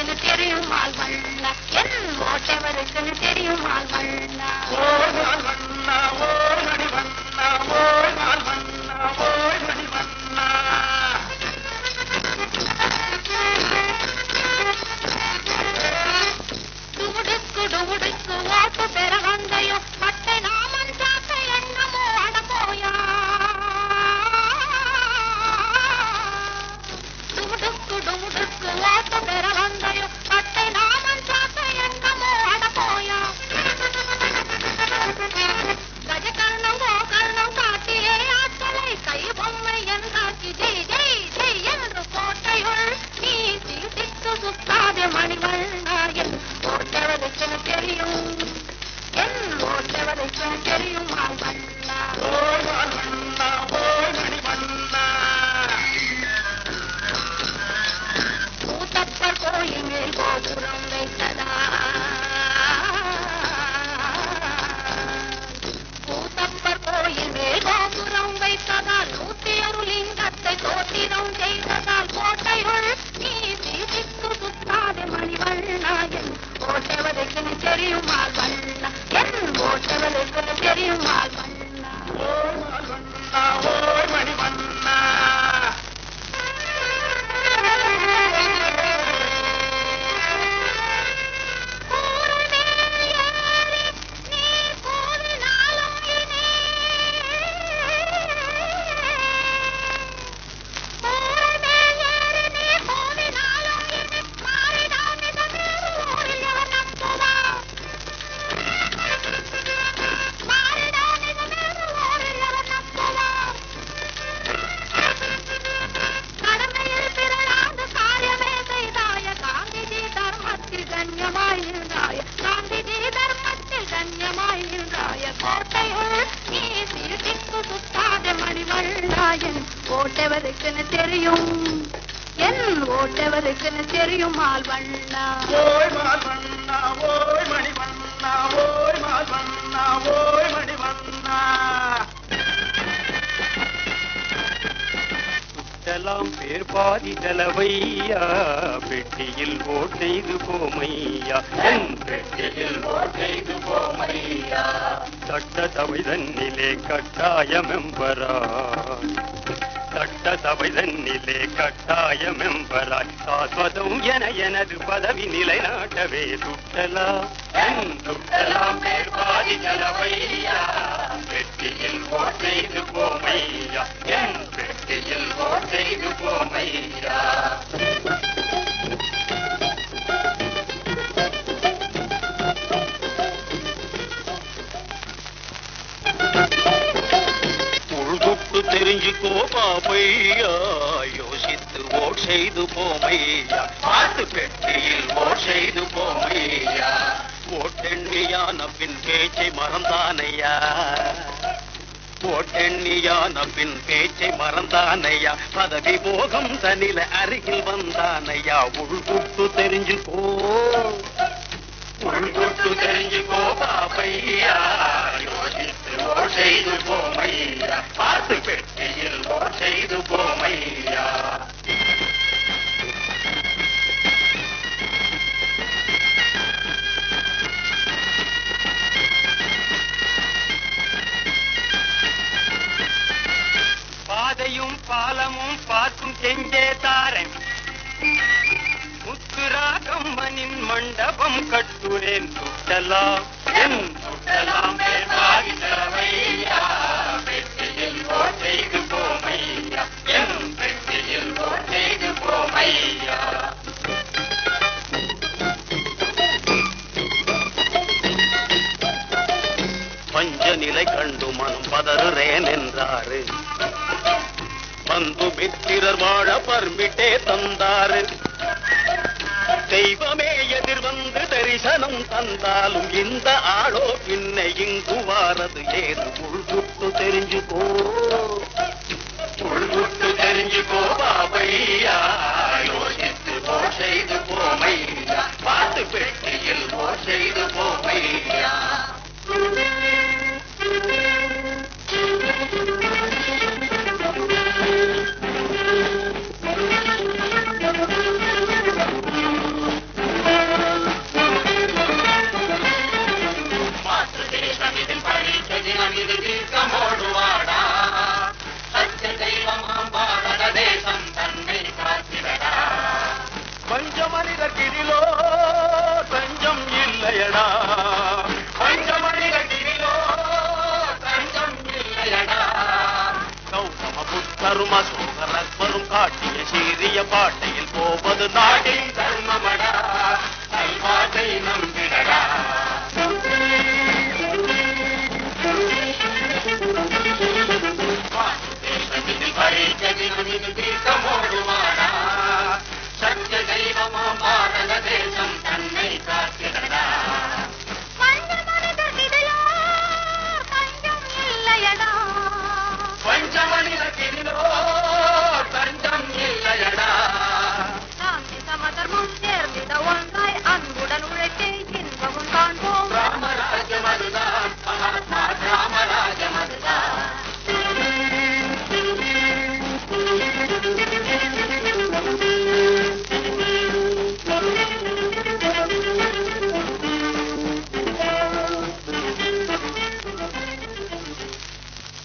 ஓட்டவருக்குன்னு தெரியும் ஆள் வண்ணா என் ஓட்டவருக்குன்னு தெரியும் ஆள் வண்ணா ஓய் மால் வண்ணா ஓய் மணி வண்ணா ஓய் மால் வண்ணா ஓய் மணி வண்ணா டுமுடுக்கு டுமுடுக்கு ஓட்டு பெற வந்தையோ மட்டை நாமன் சாத்த எண்ணமோ அடப்போயா டுமுடுக்கு டுமுடுக்கு ஓட்டு பெற வந்தையோ மட்டை நாமன் சாத்த எண்ணமோ அடப்போயா கஜகர்ணம் கோகர்ணம் காட்டியே ஆற்றலை கை பொம்மை என்றாக்கி ஜெய் ஜெய் ஜெய் என்று கோட்டையுள் நீ சீட்டிக்கு சுத்தாதே மணிவண்ணா என் ஓட்டவருக்குன்னு தெரியும் என் ஓட்டவருக்குன்னு தெரியும் ஆள் வண்ணா ஓய் மால் வண்ணா ஓய் மணி வண்ணா கூத்தப்பர் கோயில் மேல் கோபுரம் வைத்ததா கூத்தப்பர் கோயில் மேல் கோபுரம் வைத்ததால் நூத்தி ஒரு லிங்கத்தை தோத்திரம் செய்ததால் கோட்டையுள் நீ சீசித்து சுத்தாதே மணிவண்ணா என் ஓட்டவருக்குன்னு தெரியும் ஆள் வண்ணா என் ஓட்டவருக்குன்னு தெரியும் ஆள் வண்ணா ஓய் மால் வண்ணா ஓய் மணி வண்ணா கடமையில் பிறழாது காரியமே செய்தாய காந்திஜி தர்மத்தில் கண்ணியமாய் நின்றாய காந்திஜி தர்மத்தில் கண்ணியமாய் நின்றாய கோட்டையுள் நீ சீட்டிக்கு சுத்தாத மணிவண்ணாயன் ஓட்டவருக்குன்னு தெரியும் என் ஓட்டவருக்குன்னு தெரியும் ஆள் வண்ணா ஓய் மால் வண்ணா ஓய் மணி வண்ணா ஓய் மால் வண்ணா ஓய் மணி வண்ணா சுற்றலாம் பேர் பாதி செலவையா பெட்டியில் ஓட்டைது போமையா என் பெட்டியில் ஓட்டைது போமையா சட்ட சபை தன்னிலே கட்டாய மெம்பரா சட்ட சபை தன்னிலே கட்டாய மெம்பராய் சாஸ்வதம் என எனது பதவி நிலைநாட்டவே சுற்றலாம் என் சுற்றலாம் பேர் பாதி செலவையா பெட்டியில் ஓட்டைது போமையா என் பெட்டியில் ஓட்டைது போமையா உள்குட்டு தெரிஞ்சுக்கோ பாப்பையா யோசித்து ஓட் செய்து போமையா பார்த்து பெட்டியில் ஓட் செய்து போமையா ஓட்டெண்ணியான பின் பேச்சை மறந்தானையா ஓட்டெண்ணியான பின் பேச்சை மறந்தானையா பதவி போகம் தனில அருகில் வந்தானையா உள்குட்டு தெரிஞ்சுக்கோ உள்குட்டு தெரிஞ்சுக்கோ பாப்பையா யோசித்து ஓர் செய்து போமையா பார்த்து பெட்டியில் ஓர் செய்து போமையா பாதையும் பாலமும் பார்க்கும் செஞ்சே தாரன் முத்துராகம்மனின் மண்டபம் கட்டுரேன் சுட்டலாம் என் சுட்டலாம் பேர்வாகி தரவையா பெட்டியில் ஓர் செய்து போமையா என் பெட்டியில் ஓர் செய்து போமையா பஞ்ச நிலை கண்டு மனம் பதறுறேன் என்றாரு பந்து மித்திரர் வாழ பர்மிட்டே தந்தாரு தெய்வமே எதிர் வந்து தரிசனம் தந்தாலும் இந்த ஆளோ பின்ன இங்கு வாரது ஏது உள்குட்டு தெரிஞ்சுக்கோ உள்குட்டு தெரிஞ்சுக்கோ பாபையா யோசித்து போ செய்து போமையா பார்த்து பெட்டியில் போ செய்து போமையா என்றும் அசோகர் அக்பரும் காட்டிய சீரிய பாட்டையில் போவது நாட்டின் தர்மமடா நல்வாழ்வை நம்பி